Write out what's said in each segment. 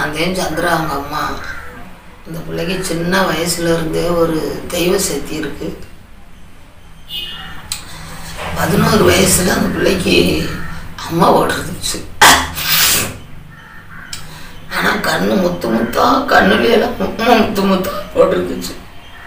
நான் தான் சந்திரா அவங்க அம்மா இந்த பிள்ளைக்கு சின்ன வயசுல இருந்தே ஒரு தெய்வ சக்தி இருக்கு பதினோரு வயசுல அந்த பிள்ளைக்கு அம்மா ஓடுறதுச்சு ஆனா கண்ணு முத்து முத்தா கண்ணுல எல்லாம் முத்து முத்தா போட்டிருந்துச்சு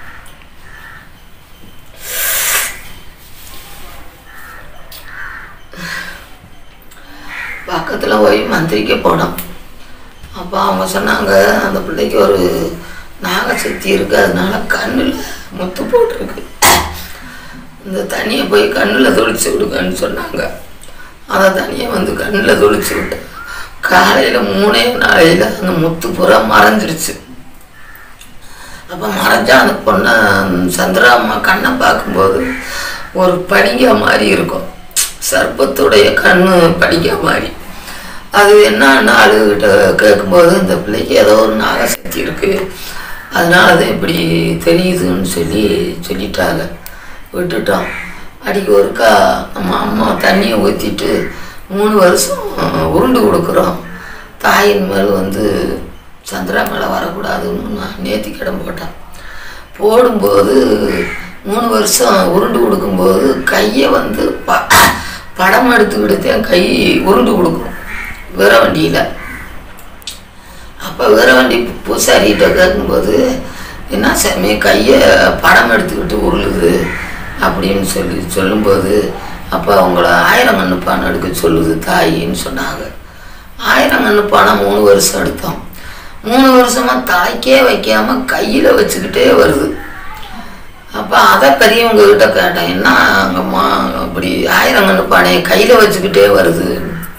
பக்கத்தில் போய் மந்திரிக்க போனோம் அப்போ அவங்க சொன்னாங்க அந்த பிள்ளைக்கு ஒரு நாகசக்தி இருக்கு அதனால கண்ணில் முத்து போட்டிருக்கு இந்த தண்ணியை போய் கண்ணில் தொளிச்சு விடுங்கன்னு சொன்னாங்க அதை தண்ணியை வந்து கண்ணில் தொளிச்சு விட்டேன் காலையில் மூணே நாளையில் அந்த முத்து பூரா மறைஞ்சிருச்சு அப்போ மறைஞ்சா அந்த பொண்ணை சந்திரா அம்மா கண்ணை பார்க்கும்போது ஒரு படிங்க மாதிரி இருக்கும் சர்ப்பத்துடைய கண்ணு படிக்க மாதிரி அது என்ன ஆளுகிட்ட கேட்கும்போது இந்த பிள்ளைக்கு ஏதோ ஒரு நாகசக்தி இருக்கு அதனால தான் இப்படி தெரியுதுன்னு சொல்லி சொல்லிட்டாங்க விட்டுட்டோம் அடிக்கு ஒருக்கா நம்ம அம்மா தண்ணியை ஊற்றிட்டு மூணு வருஷம் உருண்டு கொடுக்குறோம் தாயின் மேல் வந்து சந்திரா மேலே வரக்கூடாதுன்னு நான் நேத்தி கடன் போட்டேன் போடும்போது மூணு வருஷம் உருண்டு கொடுக்கும்போது கையை வந்து ப படம் எடுத்துக்கிட்டு தான் கை உருண்டு கொடுக்கும் வீர வண்டியில் அப்போ வீர வண்டி பூசாரிகிட்ட கேட்கும்போது என்ன சாமி கையை படம் எடுத்துக்கிட்டு உருளுது அப்படின்னு சொல்லி சொல்லும்போது அப்போ அவங்கள ஆயிரம் கண்ணு பானை எடுக்க சொல்லுது தாயின்னு சொன்னாங்க ஆயிரம் கண்ணு பானை மூணு வருஷம் எடுத்தோம் மூணு வருஷமாக தாய்க்கே வைக்காம கையில் வச்சுக்கிட்டே வருது அப்போ அதை பெரியவங்க கிட்ட கேட்டேன் என்ன அங்கம்மா அப்படி ஆயிரம் கண்ணு பானையை கையில் வச்சுக்கிட்டே வருது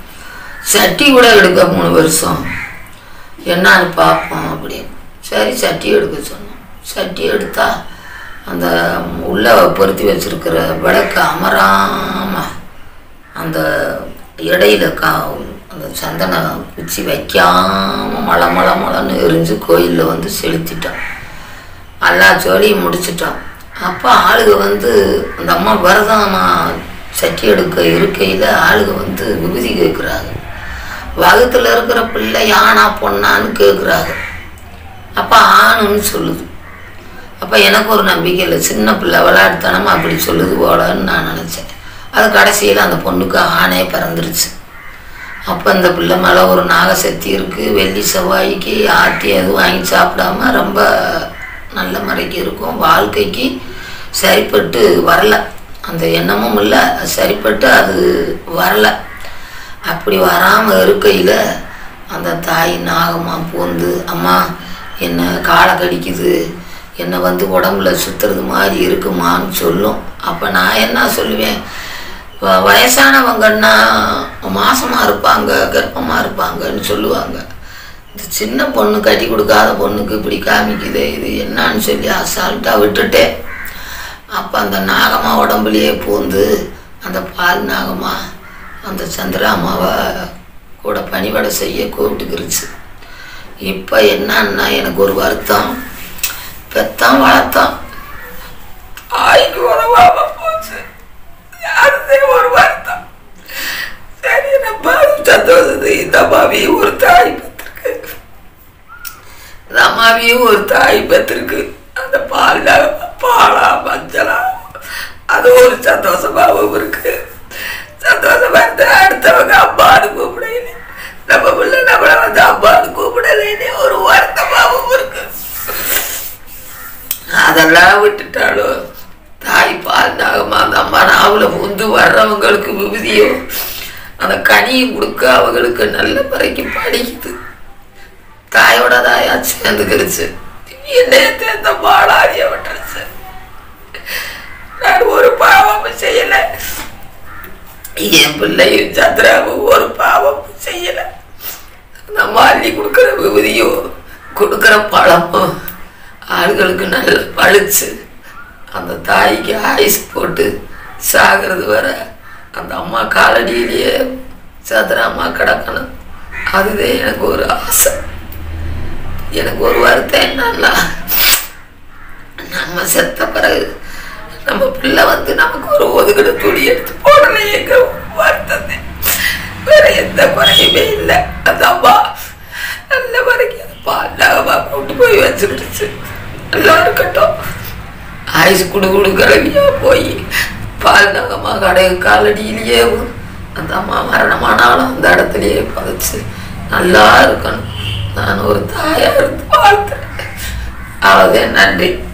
சட்டி கூட எடுக்க மூணு வருஷம் என்னான்னு பார்ப்போம் அப்படின்னு சரி சட்டி எடுக்க சொன்னோம் சட்டி எடுத்தா அந்த உள்ள பொருத்தி வச்சிருக்கிற விளக்கு அமராம அந்த இடையில கா அந்த சந்தன குச்சி வைக்காம மழை மழை மழைன்னு எரிஞ்சு கோயிலில் வந்து செலுத்திட்டோம் எல்லா ஜோலியும் முடிச்சிட்டோம் அப்போ ஆளுக வந்து அந்த அம்மா விரதமா சட்டி எடுக்க இருக்கையில் ஆளுக வந்து விபூதி கேட்குறாங்க வகுத்தில் இருக்கிற பிள்ளை ஆனா பொண்ணான்னு கேட்குறாங்க அப்போ ஆணுன்னு சொல்லுது அப்போ எனக்கு ஒரு நம்பிக்கை இல்லை சின்ன பிள்ளை விளையாட்டுத்தனமா அப்படி சொல்லுது போலன்னு நான் நினச்சேன் அது கடைசியில் அந்த பொண்ணுக்கு ஆணே பிறந்துருச்சு அப்போ இந்த பிள்ளை மேலே ஒரு நாகசக்தி இருக்குது வெள்ளி செவ்வாய்க்கு ஆட்டி எதுவும் வாங்கி சாப்பிடாம ரொம்ப நல்ல முறைக்கு இருக்கும் வாழ்க்கைக்கு சரிப்பட்டு வரல அந்த எண்ணமும் இல்லை சரிப்பட்டு அது வரல அப்படி வராமல் இருக்கையில் அந்த தாய் நாகமாக பூந்து அம்மா என்ன காலை கடிக்குது என்னை வந்து உடம்புல சுற்றுறது மாதிரி இருக்குமான்னு சொல்லும் அப்போ நான் என்ன சொல்லுவேன் வ- வயசானவங்கன்னா மாசமாக இருப்பாங்க கர்ப்பமாக இருப்பாங்கன்னு சொல்லுவாங்க இந்த சின்ன பொண்ணு கட்டி கொடுக்காத பொண்ணுக்கு இப்படி காமிக்குதே இது என்னன்னு சொல்லி அசால்ட்டாக விட்டுட்டேன் அப்போ அந்த நாகமா உடம்புலயே பூந்து அந்த பால் நாகமா அந்த சந்திராமாவை கூட பணிபடை செய்ய கூப்பிட்டுக்கிருச்சு இப்போ என்னன்னா எனக்கு ஒரு வருத்தம் பெத்தான் வளர்த்தான் தாய்க்கு உதவாம போச்சு யாருதே ஒரு வருத்தம் சரி நம்ம சந்தோஷத்து இந்த அம்மாவையும் ஒரு தாய் பெற்றிருக்கு இந்த அம்மாவையும் ஒரு தாய் பெற்றிருக்கு அந்த பால் பாலா மஞ்சளா அது ஒரு சந்தோஷமாகவும் இருக்கு சந்தோஷமா இருந்தா அடுத்தவங்க அம்மானு கூப்பிடல நம்ம பிள்ளை நம்மளை வந்து அம்மானு கூப்பிடலைன்னு ஒரு வருத்தமாகவும் இருக்கு அதெல்லாம் விட்டுட்டாலும் தாய் பால் நாகமா அந்த அம்மா நாவில் புந்து வர்றவங்களுக்கு விபதியும் அந்த கனியும் கொடுக்க அவங்களுக்கு நல்ல முறைக்கு படிக்குது தாயோட தாயா சேர்ந்துக்கிருச்சு என்னைய சேர்ந்த பாடாதிய விட்டுருச்சு நான் ஒரு பாவமும் செய்யல என் பிள்ளையும் சந்திராவும் ஒரு பாவமும் செய்யல நம்ம அள்ளி கொடுக்குற விபதியும் கொடுக்குற பழமும் ஆளுகளுக்கு நல்ல பழிச்சு அந்த தாய்க்கு ஆயுஸ் போட்டு சாகிறது வர அந்த அம்மா காலடியிலேயே சதுர அம்மா கிடக்கணும் அதுதான் எனக்கு ஒரு ஆசை எனக்கு ஒரு வருத்தம் என்னன்னா நம்ம செத்த பிறகு நம்ம பிள்ளை வந்து நமக்கு ஒரு ஒதுக்கிட துணி எடுத்து போடலையேங்க வருத்தத்தை வேற எந்த குறையுமே இல்லை அந்த அம்மா நல்ல முறைக்கு போய் வச்சுக்கிடுச்சு நல்லா இருக்கட்டும் ஐஸ் குடு குடு கிளவியா போய் பால் நகமா கடை காலடியிலேயே அந்த அம்மா மரணமானாலும் அந்த இடத்துலயே புதைச்சு நல்லா இருக்கணும் நான் ஒரு தாயா இருந்து வாழ்த்துறேன் அவ்வளோதான் நன்றி